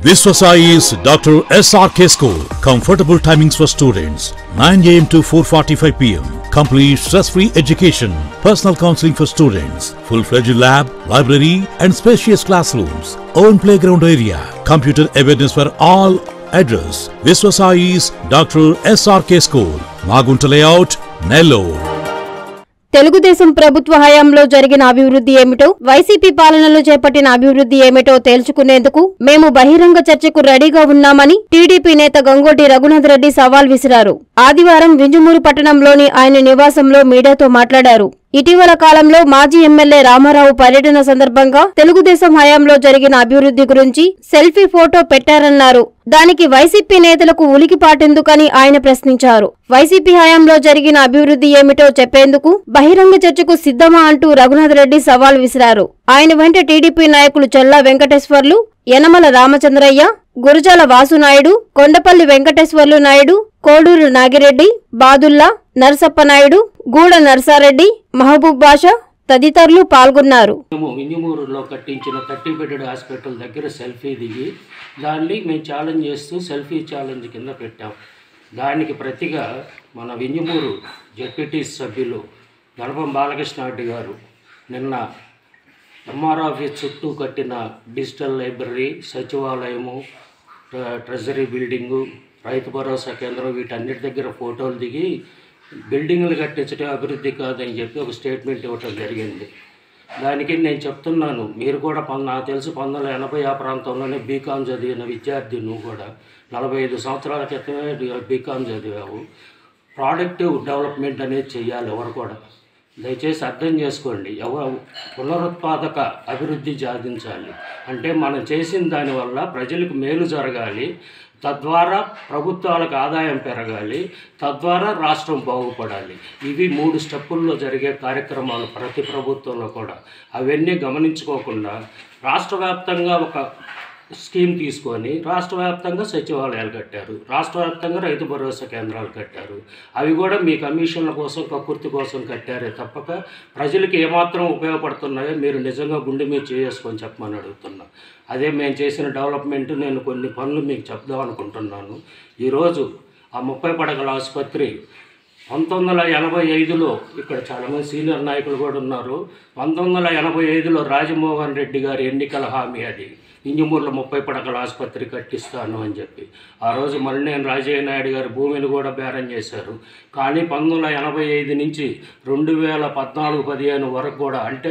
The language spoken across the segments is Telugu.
Viswasai is Dr. SRK School. Comfortable timings for students 9 am to 4:45 pm. Complete stress-free education. Personal counseling for students. Full-fledged lab, library, and spacious classrooms. Own playground area. Computer awareness for all. Address: Viswasai is Dr. SRK School. Magunta Layout, Nellore. Telugu Desam ప్రభుత్వ హయాంలో జరిగిన అభివృద్ధి ఏమిటో వైసీపీ పాలనలో చేపట్టిన అభివృద్ధి ఏమిటో తేల్చుకునేందుకు మేము బహిరంగ చర్చకు రెడీగా ఉన్నామని టీడీపీ నేత గంగోటి రఘునాథ్ రెడ్డి సవాల్ విసిరారు ఆదివారం వింజమూరు పట్టణంలోని ఆయన నివాసంలో మీడియాతో మాట్లాడారు ఇటీవల కాలంలో మాజీ ఎమ్మెల్యే రామారావు పర్యటన సందర్భంగా తెలుగుదేశం హయాంలో జరిగిన అభివృద్ధి గురించి సెల్ఫీ ఫోటో పెట్టారన్నారు దానికి వైసీపీ నేతలకు ఉలికిపాటెందుకని ఆయన ప్రశ్నించారు వైసీపీ హయాంలో జరిగిన అభివృద్ధి ఏమిటో చెప్పేందుకు బహిరంగ చర్చకు సిద్ధమా అంటూ రఘునాథ్ రెడ్డి సవాల్ విసిరారు ఆయన వెంట టీడీపీ నాయకులు చెల్లా వెంకటేశ్వర్లు యనమల రామచంద్రయ్య గురజాల వాసునాయుడు కొండపల్లి వెంకటేశ్వర్లు నాయుడు కోడూరు నాగిరెడ్డి బాదుల్లా నరసప్ప నాయుడు గూడ నర్సారెడ్డి మహబూబ్ బాషా తదితరులు పాల్గొన్నారు మేము వింజమూరులో కట్టించిన థర్టీ బెడెడ్ హాస్పిటల్ దగ్గర సెల్ఫీ దిగి దాన్ని మేము ఛాలెంజ్ చేస్తూ సెల్ఫీ ఛాలెంజ్ కింద పెట్టాం దానికి ప్రతిగా మన వింజమూరు జెడ్పీటీ సభ్యులు గణపం బాలకృష్ణారెడ్డి గారు నిన్న ఎంఆర్ ఆఫీస్ చుట్టూ కట్టిన డిజిటల్ లైబ్రరీ సచివాలయము ట్ర- ట్రెజరీ బిల్డింగు రైతు భరోసా కేంద్రం వీటన్నిటి దగ్గర ఫోటోలు దిగి బిల్డింగ్లు కట్టించడం అభివృద్ధి కాదని చెప్పి ఒక స్టేట్మెంట్ ఇవ్వటం జరిగింది దానికి నేను చెప్తున్నాను మీరు కూడా పన్ నాకు తెలిసి పంతొమ్మిది వందల ఎనభై ఆ ప్రాంతంలోనే బీకామ్ చదివిన విద్యార్థి నువ్వు కూడా నలభై ఐదు సంవత్సరాల క్రితమే బీకామ్ చదివావు ప్రోడక్టివ్ డెవలప్మెంట్ అనేది చెయ్యాలి ఎవరు కూడా దయచేసి అర్థం చేసుకోండి ఎవరు పునరుత్పాదక అభివృద్ధి సాధించాలి అంటే మనం చేసిన దానివల్ల ప్రజలకు మేలు జరగాలి తద్వారా ప్రభుత్వాలకు ఆదాయం పెరగాలి తద్వారా రాష్ట్రం బాగుపడాలి ఇవి మూడు స్టెప్పుల్లో జరిగే కార్యక్రమాలు ప్రతి ప్రభుత్వంలో కూడా అవన్నీ గమనించుకోకుండా రాష్ట్ర వ్యాప్తంగా ఒక స్కీమ్ తీసుకొని రాష్ట్ర వ్యాప్తంగా సచివాలయాలు కట్టారు రాష్ట్ర వ్యాప్తంగా రైతు భరోసా కేంద్రాలు కట్టారు అవి కూడా మీ కమిషన్ల కోసం కక్కుర్తి కోసం కట్టారే తప్పక ప్రజలకు ఏమాత్రం ఉపయోగపడుతున్నాయో మీరు నిజంగా గుండె మీద చేసుకొని చెప్పమని అడుగుతున్నా అదే మేము చేసిన డెవలప్మెంట్ నేను కొన్ని పనులు మీకు చెప్దాం అనుకుంటున్నాను ఈరోజు ఆ ముప్పై పడగల ఆసుపత్రి పంతొమ్మిది వందల ఎనభై ఐదులో ఇక్కడ చాలామంది సీనియర్ నాయకులు కూడా ఉన్నారు పంతొమ్మిది వందల ఎనభై ఐదులో రాజమోహన్ రెడ్డి గారి ఎన్నికల హామీ అది ఇంజమూరులో ముప్పై పడకల ఆసుపత్రి కట్టిస్తాను అని చెప్పి ఆ రోజు మల్లినేని రాజయ్య నాయుడు గారి భూమిని కూడా బేరం చేశారు కానీ పంతొమ్మిది వందల ఎనభై ఐదు నుంచి రెండు వేల పద్నాలుగు పదిహేను వరకు కూడా అంటే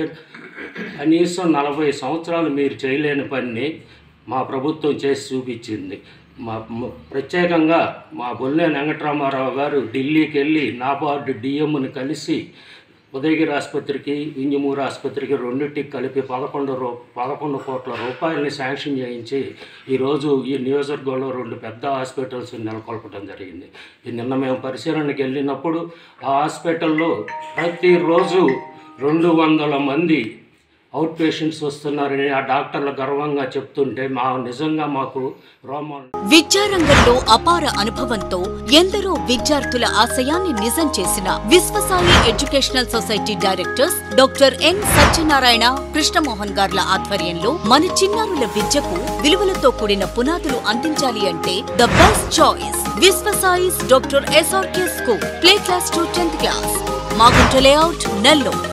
కనీసం నలభై సంవత్సరాలు మీరు చేయలేని పనిని మా ప్రభుత్వం చేసి చూపించింది మా మ- ప్రత్యేకంగా మా బొల్లేని వెంకటరామారావు గారు ఢిల్లీకి వెళ్ళి నాబార్డు డిఎంని కలిసి ఉదయగిరి ఆసుపత్రికి వింజమూరు ఆసుపత్రికి రెండింటికి కలిపి పదకొండు రూ పదకొండు కోట్ల రూపాయలని శాంక్షన్ చేయించి ఈరోజు ఈ నియోజకవర్గంలో రెండు పెద్ద హాస్పిటల్స్ నెలకొల్పడం జరిగింది ఈ నిన్న మేము పరిశీలనకి వెళ్ళినప్పుడు ఆ హాస్పిటల్లో ప్రతిరోజు రెండు వందల మంది అవుట్ పేషెంట్స్ వస్తున్నారని ఆ డాక్టర్లు గర్వంగా చెప్తుంటే మా నిజంగా మాకు రోమాలు విద్యారంగంలో అపార అనుభవంతో ఎందరో విద్యార్థుల ఆశయాన్ని నిజం చేసిన Vishwasai educational society directors doctor N Satyanarayana Krishnamohan గార్ల ఆధ్వర్యంలో మన చిన్నారుల విద్యకు విలువలతో కూడిన పునాదులు అందించాలి అంటే the best choice Vishwasai's doctor SRK school play class to tenth class Magunta layout Nellore